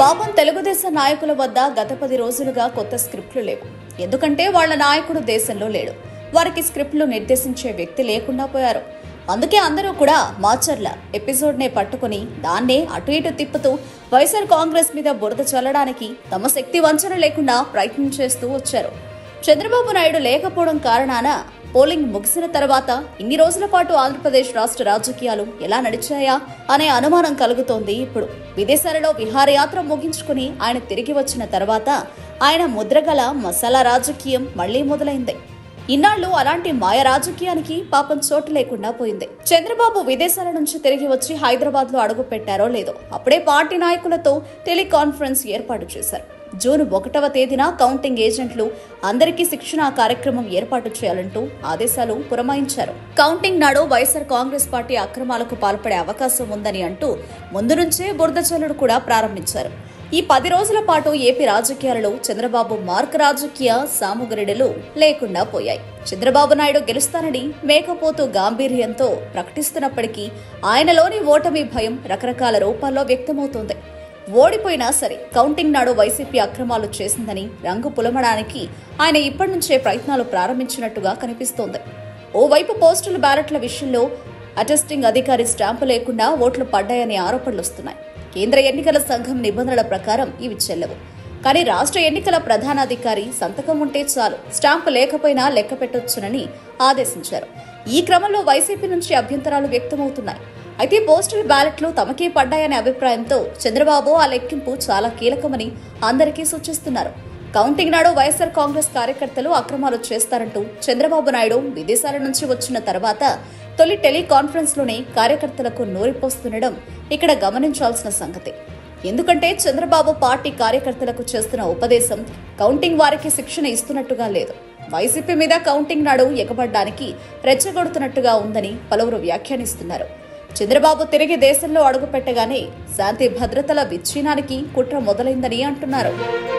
పాపం తెలుగుదేశం నాయకుల వద్ద గత పది రోజులుగా కొత్త స్క్రిప్ట్లు లేవు ఎందుకంటే వాళ్ళ నాయకుడు దేశంలో లేడు వారికి స్క్రిప్ట్లు నిర్దేశించే వ్యక్తి లేకుండా పోయారు అందుకే అందరూ కూడా మాచర్ల ఎపిసోడ్నే పట్టుకుని దాన్నే అటు ఇటు తిప్పుతూ వైఎస్ఆర్ కాంగ్రెస్ మీద బురద చల్లడానికి తమ శక్తి వంచన లేకుండా ప్రయత్నం చేస్తూ వచ్చారు చంద్రబాబు నాయుడు లేకపోవడం కారణాన పోలింగ్ ముగిసిన తర్వాత ఇన్ని రోజుల పాటు ఆంధ్రప్రదేశ్ రాష్ట్ర రాజకీయాలు ఎలా నడిచాయా అనే అనుమానం కలుగుతోంది ఇప్పుడు విదేశాలలో విహారయాత్ర ముగించుకుని ఆయన తిరిగి వచ్చిన తర్వాత ఆయన ముద్రగల మసాలా రాజకీయం మళ్లీ మొదలైంది ఇన్నాళ్లు అలాంటి మాయ రాజకీయానికి పాపం చోటు లేకుండా పోయింది చంద్రబాబు విదేశాల నుంచి తిరిగి వచ్చి హైదరాబాద్ లో అడుగు పెట్టారో లేదో అప్పుడే పార్టీ నాయకులతో టెలికాన్ఫరెన్స్ ఏర్పాటు చేశారు జూన్ ఒకటవ తేదీన కౌంటింగ్ ఏజెంట్లు అందరికీ శిక్షణ కార్యక్రమం ఏర్పాటు చేయాలంటూ ఆదేశాలు పురమాయించారు కౌంటింగ్ నాడు వైఎస్ఆర్ కాంగ్రెస్ పార్టీ అక్రమాలకు పాల్పడే అవకాశం ఉందని అంటూ ముందు నుంచే బురద చల్లుడు కూడా ప్రారంభించారు ఈ పది రోజుల పాటు ఏపీ రాజకీయాలలో చంద్రబాబు మార్క్ రాజకీయ సాముగరిడలు లేకుండా పోయాయి చంద్రబాబు నాయుడు గెలుస్తానని మేకపోతూ గాంభీర్యంతో ప్రకటిస్తున్నప్పటికీ ఆయనలోని ఓటమి భయం రకరకాల రూపాల్లో వ్యక్తమవుతోంది ఓడిపోయినా సరే కౌంటింగ్ నాడు వైసీపీ అక్రమాలు చేసిందని రంగు పులమడానికి ఆయన ఇప్పటి నుంచే ప్రయత్నాలు ప్రారంభించినట్టుగా కనిపిస్తోంది ఓవైపు పోస్టల్ బ్యాలెట్ల విషయంలో అటెస్టింగ్ అధికారి స్టాంపు లేకుండా ఓట్లు పడ్డాయనే ఆరోపణలు వస్తున్నాయి కేంద్ర ఎన్నికల సంఘం నిబంధనల ప్రకారం ఇవి చెల్లవు కానీ రాష్ట్ర ఎన్నికల ప్రధానాధికారి సంతకం ఉంటే చాలు స్టాంపు లేకపోయినా లెక్క పెట్టొచ్చునని ఆదేశించారు ఈ క్రమంలో వైసీపీ నుంచి అభ్యంతరాలు వ్యక్తమవుతున్నాయి అయితే పోస్టల్ బ్యాలెట్లు తమకే పడ్డాయనే అభిప్రాయంతో చంద్రబాబు ఆ లెక్కింపు చాలా కీలకమని అందరికీ సూచిస్తున్నారు కౌంటింగ్ నాడు వైఎస్ఆర్ కాంగ్రెస్ కార్యకర్తలు అక్రమాలు చేస్తారంటూ చంద్రబాబు నాయుడు విదేశాల నుంచి వచ్చిన తర్వాత తొలి టెలికాన్ఫరెన్స్ లోనే కార్యకర్తలకు నోరిపోస్తుండడం ఇక్కడ గమనించాల్సిన సంగతి ఎందుకంటే చంద్రబాబు పార్టీ కార్యకర్తలకు చేస్తున్న ఉపదేశం కౌంటింగ్ వారికి శిక్షణ ఇస్తున్నట్టుగా లేదు వైసీపీ మీద కౌంటింగ్ నాడు ఎగబడ్డానికి రెచ్చగొడుతున్నట్టుగా ఉందని పలువురు వ్యాఖ్యానిస్తున్నారు చంద్రబాబు తిరిగి దేశంలో అడుగుపెట్టగానే శాంతి భద్రతల విచ్ఛిన్నానికి కుట్ర మొదలైందని అంటున్నారు